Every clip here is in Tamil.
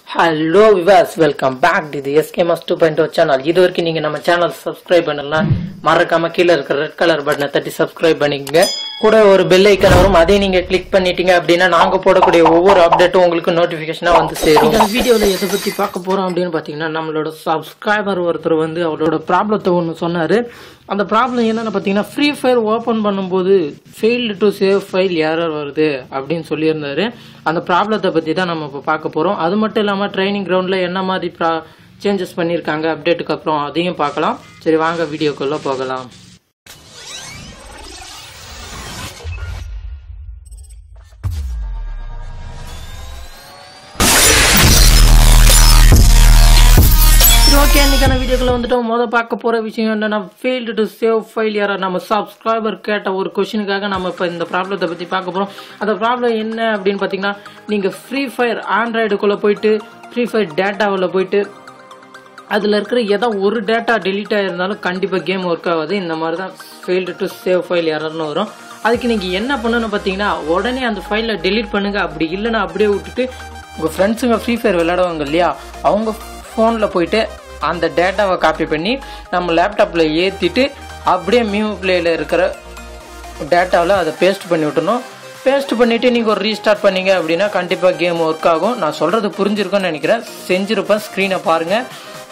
hello viewers welcome back to SK மஸ் டூ பாயிண்ட் சேனல் இது வரைக்கும் நீங்க நம்ம சேனல் சப்ஸ்கிரைப் பண்ணலாம் மறக்காம கீழே இருக்கிற ரெட் கலர் பட்டனை தட்டி சப்ஸ்கிரைப் பண்ணிக்கங்க கூட ஒரு பெல் ஐக்கன் வரும் அதையும் நீங்க கிளிக் பண்ணிட்டீங்க அப்படின்னா நாங்க போடக்கூடிய ஒவ்வொரு அப்டேட்டும் உங்களுக்கு நோட்டிபிகேஷனா வந்து சேரும் இந்த வீடியோல எதை பத்தி பார்க்க போறோம் அப்படின்னு பாத்தீங்கன்னா நம்மளோட சப்ஸ்கிரைபர் ஒருத்தர் வந்து அவரோட ப்ராப்ளத்தை ஒன்று சொன்னாரு அந்த ப்ராப்ளம் என்னன்னு பார்த்தீங்கன்னா ஃப்ரீ ஃபயர் ஓப்பன் பண்ணும்போது failed to save file error வருது அப்படின்னு சொல்லியிருந்தாரு அந்த ப்ராப்ளத்தை பற்றி தான் நம்ம இப்போ பார்க்க போகிறோம் அது மட்டும் இல்லாமல் ட்ரைனிங் கிரவுண்டில் என்ன மாதிரி ப்ரா சேஞ்சஸ் பண்ணியிருக்காங்க அப்டேட்டுக்கு அப்புறம் அதையும் பார்க்கலாம் சரி வாங்க வீடியோக்குள்ளே போகலாம் சரி ஓகே இன்னைக்கான வீடியோக்குள்ள வந்துட்டோம் மொதல் பார்க்க போற விஷயம் என்னன்னா ஃபெயில்டு டு சேவ் ஃபைல் யாரா நம்ம சப்ஸ்கிரைபர் கேட்ட ஒரு கொஷினுக்காக நம்ம இப்போ இந்த ப்ராப்ளத்தை பற்றி பார்க்க போகிறோம் அந்த ப்ராப்ளம் என்ன அப்படின்னு பார்த்தீங்கன்னா நீங்கள் ஃப்ரீ ஃபயர் ஆண்ட்ராய்டுக்குள்ளே போயிட்டு ஃப்ரீ ஃபயர் டேட்டாவில் போயிட்டு அதில் இருக்கிற ஏதோ ஒரு டேட்டா டெலீட் ஆகிருந்தாலும் கண்டிப்பாக கேம் ஒர்க் ஆகாது இந்த மாதிரி தான் ஃபெயில்டு டு சேவ் ஃபைல் யாருன்னு வரும் அதுக்கு நீங்கள் என்ன பண்ணணும் பார்த்தீங்கன்னா உடனே அந்த ஃபைலை டெலீட் பண்ணுங்க அப்படி இல்லைன்னா அப்படியே விட்டுட்டு உங்கள் ஃப்ரெண்ட்ஸுங்க ஃப்ரீ ஃபயர் விளையாடுவாங்க இல்லையா அவங்க ஃபோனில் போயிட்டு அந்த டேட்டாவை காப்பி பண்ணி நம்ம லேப்டாப்பில் ஏற்றிட்டு அப்படியே மியூ பிளேயில் இருக்கிற டேட்டாவில் அதை பேஸ்ட் பண்ணி விட்டணும் பேஸ்ட் பண்ணிவிட்டு நீங்கள் ஒரு ரீஸ்டார்ட் பண்ணீங்க அப்படின்னா கண்டிப்பாக கேம் ஒர்க் ஆகும் நான் சொல்கிறது புரிஞ்சிருக்கும்னு நினைக்கிறேன் செஞ்சுருப்பேன் ஸ்க்ரீனை பாருங்கள்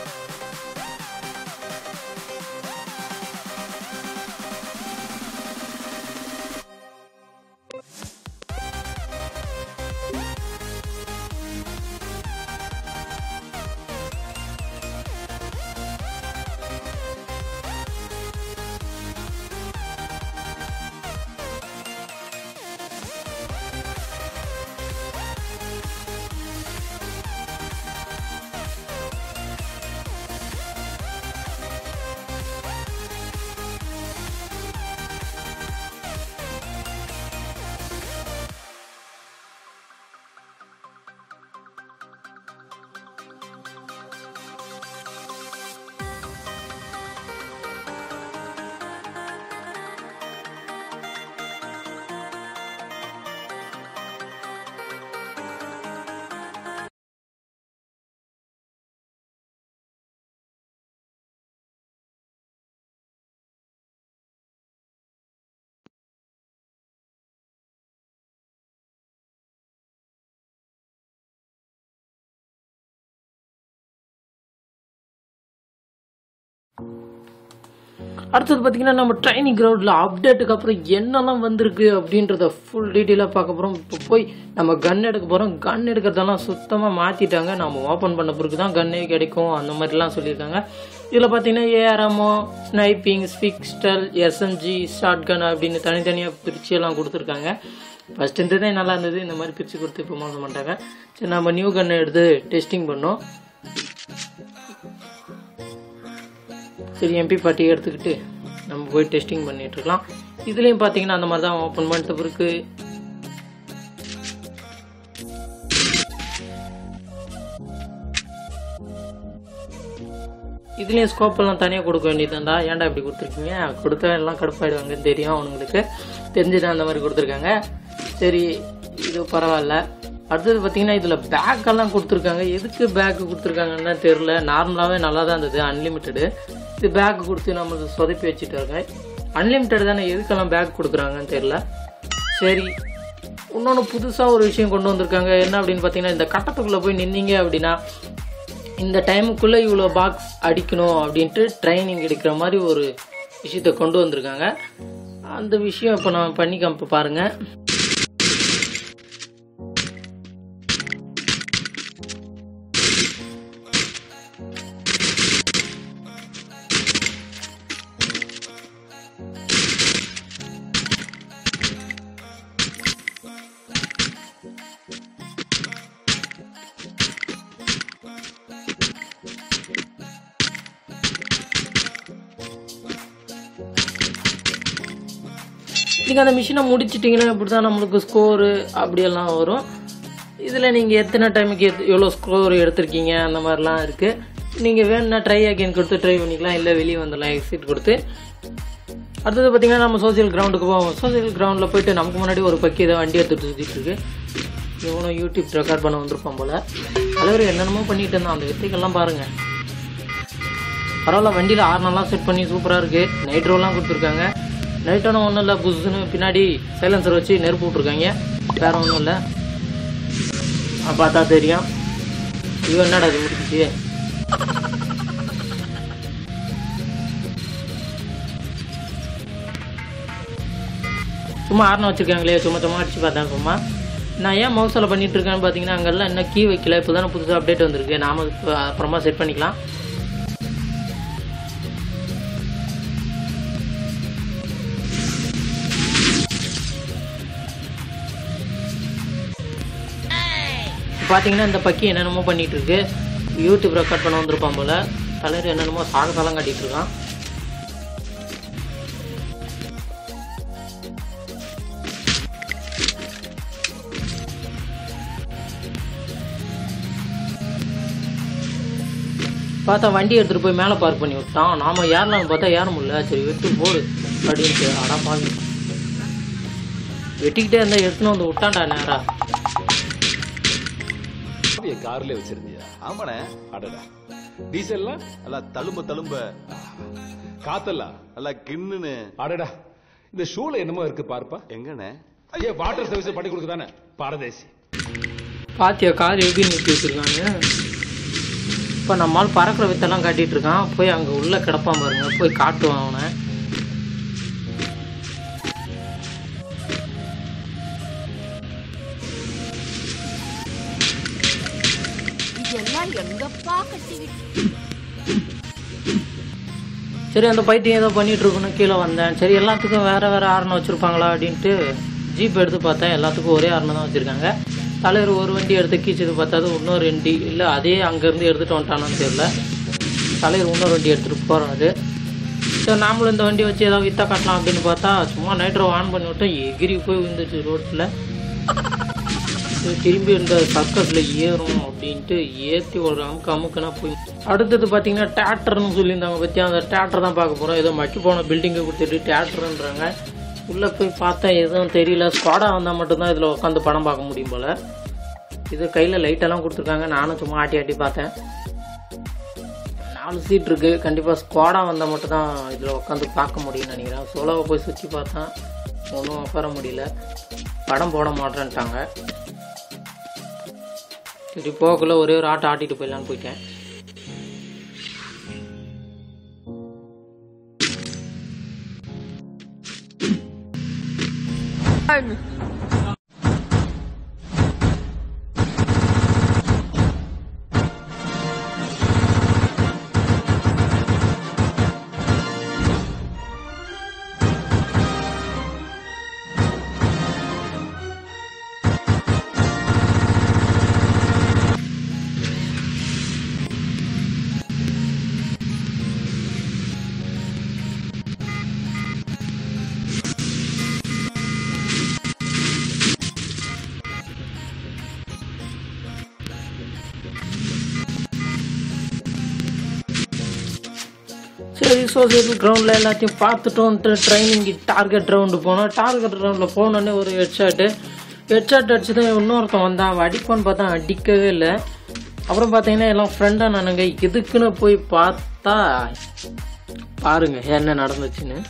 அடுத்தது பார்த்தீங்கன்னா நம்ம ட்ரைனிங் கிரவுண்டில் அப்டேட்டுக்கு அப்புறம் என்னெல்லாம் வந்திருக்கு அப்படின்றத ஃபுல் டீட்டெயிலாக பார்க்க போகிறோம் இப்போ போய் நம்ம கன் எடுக்க போகிறோம் கன் எடுக்கிறதெல்லாம் சுத்தமாக மாற்றிட்டாங்க நம்ம ஓப்பன் பண்ண பிறகு தான் கன்னே கிடைக்கும் அந்த மாதிரிலாம் சொல்லியிருக்காங்க இதில் பார்த்தீங்கன்னா ஏஆர்எம்ஓ ஸ்னைப்பிங் ஸ்பிக்ஸ்டல் எஸ்எம்ஜி ஷார்ட் கன் அப்படின்னு தனித்தனியாக பிரித்து எல்லாம் கொடுத்துருக்காங்க ஃபஸ்ட் இருந்ததே நல்லா இருந்தது இந்த மாதிரி பிரித்து கொடுத்து இப்போ மோசம் பண்ணிட்டாங்க சரி நம்ம நியூ கன்னை எடுத்து டெஸ்டிங் பண்ணோம் சரி எம்பி பார்ட்டி எடுத்துக்கிட்டு நம்ம போய் டெஸ்டிங் பண்ணிட்டு இருக்கலாம் இதுலேயும் பார்த்தீங்கன்னா அந்த மாதிரி தான் ஓப்பன் பண்ணிட்ட பிறகு இதுலேயும் ஸ்கோப் எல்லாம் தனியாக கொடுக்க வேண்டியதுதான்டா ஏன்டா இப்படி கொடுத்துருக்கீங்க கொடுத்தா எல்லாம் கடுப்பாயிடுவாங்கன்னு தெரியும் அவனுங்களுக்கு தெரிஞ்சுதான் அந்த மாதிரி கொடுத்துருக்காங்க சரி இது பரவாயில்ல அடுத்தது பார்த்தீங்கன்னா இதில் பேக் எல்லாம் கொடுத்துருக்காங்க எதுக்கு பேக் கொடுத்துருக்காங்கன்னு தெரில நார்மலாகவே நல்லா தான் இருந்தது அன்லிமிட்டெடு இது பேக் கொடுத்து நம்ம சொதப்பி வச்சுட்டாங்க அன்லிமிட்டெட் தானே எதுக்கெல்லாம் பேக் கொடுக்குறாங்கன்னு தெரில சரி இன்னொன்று புதுசாக ஒரு விஷயம் கொண்டு வந்திருக்காங்க என்ன அப்படின்னு பார்த்தீங்கன்னா இந்த கட்டத்துக்குள்ளே போய் நின்னீங்க அப்படின்னா இந்த டைமுக்குள்ளே இவ்வளோ பாக்ஸ் அடிக்கணும் அப்படின்ட்டு ட்ரைனிங் எடுக்கிற மாதிரி ஒரு விஷயத்தை கொண்டு வந்திருக்காங்க அந்த விஷயம் இப்போ நான் பண்ணி காமிப்ப பாருங்கள் நீங்கள் அந்த மிஷினை முடிச்சிட்டிங்கன்னா இப்படி தான் நம்மளுக்கு ஸ்கோரு அப்படியெல்லாம் வரும் இதில் நீங்கள் எத்தனை டைமுக்கு எத் எவ்வளோ ஸ்கோர் எடுத்திருக்கீங்க அந்த மாதிரிலாம் இருக்குது நீங்கள் வேணும்னா ட்ரை அகைன் கொடுத்து ட்ரை பண்ணிக்கலாம் இல்லை வெளியே வந்துடலாம் எக்ஸிட் கொடுத்து அடுத்தது பார்த்தீங்கன்னா நம்ம சோசியல் கிரவுண்டுக்கு போவோம் சோசியல் கிரவுண்டில் போயிட்டு நமக்கு முன்னாடி ஒரு பக்கி ஏதோ வண்டி எடுத்துட்டு சுற்றிட்டு இருக்கு இவனும் யூடியூப் ரெக்கார்ட் பண்ண வந்திருப்பான் போல தலைவர் என்னென்னமோ பண்ணிட்டு இருந்தான் அந்த வித்தைகள்லாம் பாருங்க பரவாயில்ல வண்டியில் ஆர்னெல்லாம் செட் பண்ணி சூப்பராக இருக்கு நைட்ரோலாம் கொடுத்துருக்காங்க நைட்டோன ஒன்றும் இல்லை புஷ்ஷுன்னு பின்னாடி சைலன்சர் வச்சு நெருப்பு விட்ருக்காங்க வேற ஒன்றும் இல்லை பார்த்தா தெரியும் இவன் என்னடா இது முடிச்சிச்சு சும்மா ஆர்ன வச்சிருக்காங்களே சும்மா சும்மா அடிச்சு பார்த்தேன் சும்மா நான் ஏன் மவுசில் பண்ணிட்டு இருக்கேன்னு பார்த்தீங்கன்னா அங்கெல்லாம் இன்னும் கீ வைக்கல இப்போ தானே புதுசாக அப்டேட் வந்திருக்கு நாம இப்ப அப்புறமா செட் பண்ணிக்கலாம் பார்த்தீங்கன்னா இந்த பக்கி என்னென்னமோ பண்ணிட்டு இருக்கு யூடியூப் ரெக்கார்ட் பண்ண வந்திருப்பான் போல தலைவர் என்னென்னமோ சாகசாலாம் காட்டிட்டு இருக்கான் பார்த்தா வண்டி எடுத்துட்டு போய் மேலே பார்க் பண்ணி விட்டான் நாம ஏறலாம்னு பார்த்தா ஏற முடியல சரி வெட்டு போடு அப்படின்ட்டு அடா பாவி வெட்டிக்கிட்டே இருந்தா எடுத்துன்னு வந்து விட்டான்டா நேரா சாவியை கார்ல வச்சிருந்தியா ஆமாண்ணே அடடா டீசல்லாம் நல்லா தழும்ப தழும்ப காத்தெல்லாம் நல்லா கிண்ணுன்னு அடடா இந்த ஷூல என்னமோ இருக்கு பார்ப்பா எங்கண்ணே ஐயா வாட்டர் சர்வீஸ் பண்ணி கொடுக்குதானே பாரதேசி பாத்தியா கார் எப்படி நிறுத்தி வச்சிருக்காங்க இப்போ நம்மால் பறக்கிற வித்தெல்லாம் காட்டிட்டு இருக்கான் போய் அங்கே உள்ள கிடப்பான் பாருங்க போய் காட்டுவான் அவனை இதெல்லாம் எங்கப்பா கட்டிக்கிட்டு சரி அந்த பைத்தியம் ஏதோ பண்ணிட்டு இருக்குன்னு கீழே வந்தேன் சரி எல்லாத்துக்கும் வேற வேற ஆரணம் வச்சிருப்பாங்களா அப்படின்ட்டு ஜீப் எடுத்து பார்த்தேன் எல்லாத்துக்கும் ஒரே ஆரணம் தான் வச்சிருக்காங்க தலைவர் ஒரு வண்டி எடுத்து கீச்சது பார்த்தா இன்னொரு வண்டி இல்லை அதே அங்கேருந்து எடுத்துட்டு வந்துட்டானான்னு தெரியல தலைவர் இன்னொரு வண்டி எடுத்துட்டு போறாரு சரி நாமளும் இந்த வண்டி வச்சு ஏதாவது வித்தா காட்டலாம் அப்படின்னு பார்த்தா சும்மா நைட்ரோ ஆன் பண்ணி விட்டோம் எகிரி போய் விழுந்துச்சு ரோட்டில் சரி, திரும்பி இந்த சர்க்கஸ்ல ஏறும் அப்படின்ட்டு ஏற்றி ஒரு அமுக்கு அமுக்குனா போய் அடுத்தது பார்த்தீங்கன்னா தேட்டர்னு சொல்லியிருந்தாங்க பற்றி அந்த தேட்டர் தான் பார்க்க போகிறோம் ஏதோ மட்டி போன பில்டிங்கை கொடுத்துட்டு தேட்டருன்றாங்க உள்ளே போய் பார்த்தா எதுவும் தெரியல ஸ்குவாடா வந்தால் மட்டும்தான் இதில் உட்காந்து படம் பார்க்க முடியும் போல் இது கையில் லைட்டெல்லாம் கொடுத்துருக்காங்க நானும் சும்மா ஆட்டி ஆட்டி பார்த்தேன் நாலு சீட் இருக்கு கண்டிப்பாக ஸ்குவாடா வந்தால் மட்டும் தான் இதில் உட்காந்து பார்க்க முடியும்னு நினைக்கிறேன் சோலோவை போய் சுற்றி பார்த்தேன் ஒன்றும் உட்கார முடியல படம் போட மாட்டேன்ட்டாங்க சரி போகக்குள்ள ஒரே ஒரு ஆட்டை ஆட்டிட்டு போயிடலான்னு போயிட்டேன் சரி சோசியல் கிரவுண்டில் எல்லாத்தையும் பார்த்துட்டோன்ட்டு ட்ரைனிங் டார்கெட் ரவுண்டு போனோம் டார்கெட் ரவுண்டில் போனோடனே ஒரு ஹெட்ஷாட்டு ஹெட்ஷாட் அடிச்சு தான் இன்னொருத்தன் வந்தான் அவன் அடிப்பான்னு பார்த்தா அடிக்கவே இல்லை அப்புறம் பார்த்தீங்கன்னா எல்லாம் ஃப்ரெண்டாக நானுங்க எதுக்குன்னு போய் பார்த்தா பாருங்க என்ன நடந்துச்சுன்னு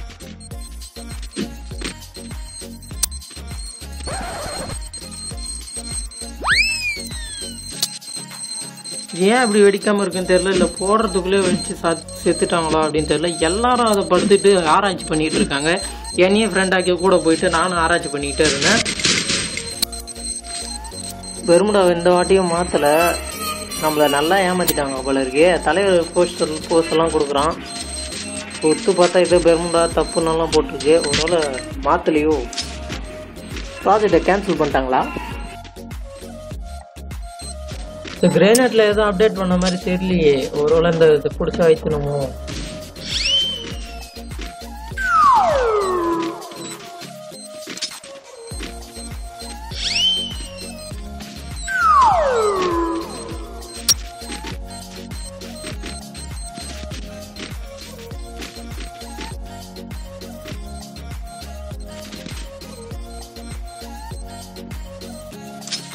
ஏன் அப்படி வெடிக்காம இருக்குன்னு தெரியல இல்ல போடுறதுக்குள்ளே வெடிச்சு சத்- செத்துட்டாங்களா அப்படின்னு தெரியல எல்லாரும் அதை படுத்துட்டு ஆராய்ச்சி பண்ணிட்டு இருக்காங்க என்னையே ஃப்ரெண்ட் ஆக்கி கூட போயிட்டு நானும் ஆராய்ச்சி பண்ணிக்கிட்டே இருந்தேன் பெருமுடா இந்த வாட்டியும் மாத்தல நம்மள நல்லா ஏமாத்திட்டாங்க போல இருக்கே தலைவர் போஸ்டர் போஸ்ட் எல்லாம் கொடுக்குறான் ஒத்து பார்த்தா இது பெருமுடா தப்புன்னெல்லாம் போட்டிருக்கு ஒருவேளை மாத்தலையோ ப்ராஜெக்டை கேன்சல் பண்ணிட்டாங்களா இந்த கிரேனட்ல ஏதோ அப்டேட் பண்ண மாதிரி தெரியலையே ஒருவேளை இந்த இது பிடிச்ச வைக்கணுமோ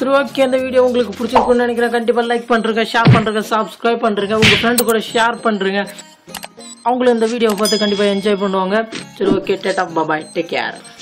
சரி ஓகே இந்த வீடியோ உங்களுக்கு பிடிச்சிருக்கும்னு நினைக்கிறேன் கண்டிப்பா லைக் பண்றீங்க ஷேர் பண்றீங்க சப்ஸ்கிரைப் பண்றீங்க உங்க ஃப்ரெண்டு கூட ஷேர் பண்றீங்க அவங்களும் இந்த வீடியோவை பார்த்து கண்டிப்பா என்ஜாய் பண்ணுவாங்க சரி okay tata bye bye take care